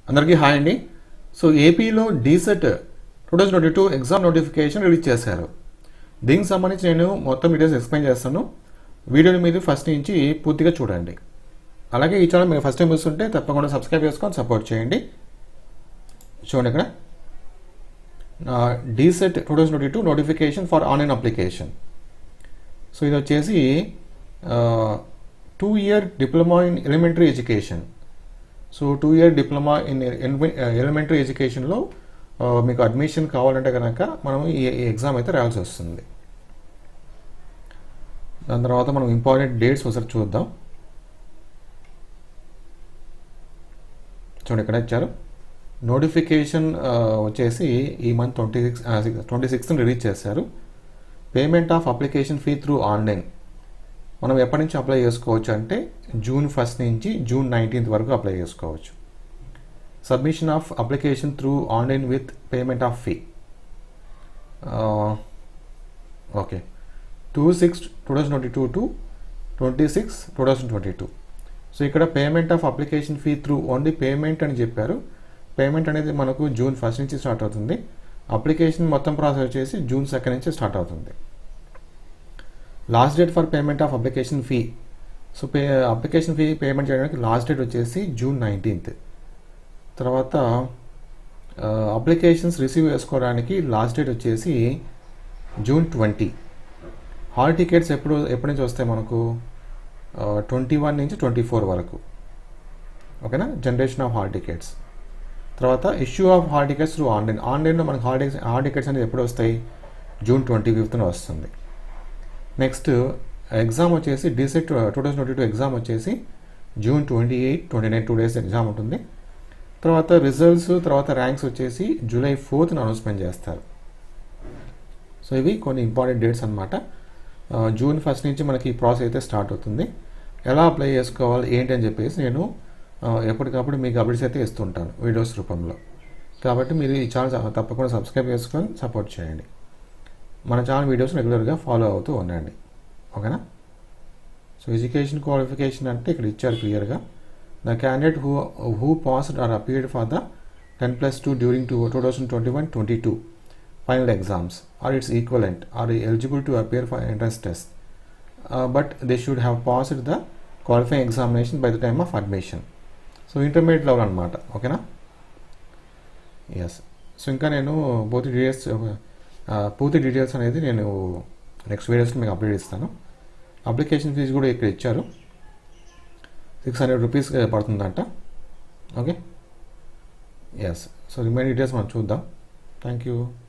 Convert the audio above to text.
అందరికీ హాయ్ అండి సో ఏపీలో DEECET two thousand twenty two exam notification release చేశారు దీనికి సంబంధించి నేను మొత్తం డీటెయిల్స్ ఎక్స్ప్లెయిన్ చేస్తాను వీడియోని మీరు ఫస్ట్ నుంచి పూర్తిగా చూడండి అలాగే ఈ ఛానల్ మీరు ఫస్ట్ టైం చూస్తుంటే తప్పకుండా సబ్స్క్రైబ్ చేసుకొని సపోర్ట్ చేయండి చూడండి ఇక్కడ DEECET two thousand twenty two notification for online application so ఇది వచ్చేసి two year diploma in elementary education so two year diploma in elementary ఎడ్యుకేషన్లో మీకు అడ్మిషన్ కావాలంటే కనుక మనం ఈ ఈ ఎగ్జామ్ అయితే రాయాల్సి వస్తుంది దాని తర్వాత మనం ఇంపార్టెంట్ డేట్స్ ఒకసారి చూద్దాం చూడండి ఇక్కడ ఇచ్చారు నోటిఫికేషన్ వచ్చేసి ఈ month twenty six twenty sixth release చేశారు payment of application fee through online మనం ఎప్పటి నుంచి అప్లై చేసుకోవచ్చు అంటే జూన్ ఫస్ట్ నుంచి జూన్ నైన్టీన్త్ వరకు అప్లై చేసుకోవచ్చు submission of application through online with payment of fee okay two six two thousand twenty two to twenty six two thousand twenty two so ఇక్కడ payment of application fee through only payment అని చెప్పారు payment అనేది మనకు June first నుంచి start అవుతుంది application మొత్తం process వచ్చేసి June second నుంచి స్టార్ట్ అవుతుంది last date for payment of application fee so pay application fee payment చేయడానికి లాస్ట్ డేట్ వచ్చేసి జూన్ నైన్టీన్త్ తర్వాత అప్లికేషన్స్ రిసీవ్ చేసుకోవడానికి లాస్ట్ డేట్ వచ్చేసి జూన్ ట్వంటీ హాల్ టికెట్స్ ఎప్పుడు ఎప్పటి నుంచి వస్తాయి మనకు ట్వంటీ వన్ నుంచి ట్వంటీ ఫోర్ వరకు ఓకేనా జనరేషన్ ఆఫ్ హాల్ టికెట్స్ తర్వాత issue of hall tickets through online ఆన్లైన్లో మనకు హాల్ టికెట్స్ హాల్ టికెట్స్ అనేది ఎప్పుడు వస్తాయి జూన్ ట్వంటీ ఫిఫ్త్న వస్తుంది నెక్స్ట్ ఎగ్జామ్ వచ్చేసి DEECET two thousand twenty two exam వచ్చేసి June twenty eight twenty nine two days exam ఉంటుంది తర్వాత రిజల్ట్స్ తర్వాత ర్యాంక్స్ వచ్చేసి జూలై ఫోర్త్న అనౌన్స్మెంట్ చేస్తారు సో ఇవి కొన్ని ఇంపార్టెంట్ డేట్స్ అనమాట జూన్ ఫస్ట్ నుంచి మనకి ఈ ప్రాసెస్ అయితే స్టార్ట్ అవుతుంది ఎలా అప్లై చేసుకోవాలి ఏంటి అని చెప్పేసి నేను ఎప్పటికప్పుడు మీకు అప్డేట్స్ అయితే ఇస్తుంటాను వీడియోస్ రూపంలో కాబట్టి మీరు ఈ ఛానల్ తప్పకుండా సబ్స్క్రైబ్ చేసుకొని సపోర్ట్ చేయండి మన ఛానల్ వీడియోస్ రెగ్యులర్గా ఫాలో అవుతూ ఉండండి ఓకేనా సో ఎడ్యుకేషన్ క్వాలిఫికేషన్ అంటే ఇక్కడ ఇచ్చారు క్లియర్గా the candidate who who passed or appeared for the ten plus two during two two thousand twenty one twenty two final exams or its equivalent are eligible to appear for entrance test but they should have passed the qualifying examination by the time of admission so intermediate level అనమాట ఓకేనా yes so ఇంకా నేను పూర్తి details పూర్తి details అనేది నేను next వీడియోస్లో మీకు అప్డేట్ ఇస్తాను అప్లికేషన్ ఫీజు కూడా ఇక్కడ ఇచ్చారు సిక్స్ హండ్రెడ్ రూపీస్ పడుతుందంట okay yes so remain details మనం చూద్దాం థ్యాంక్ యూ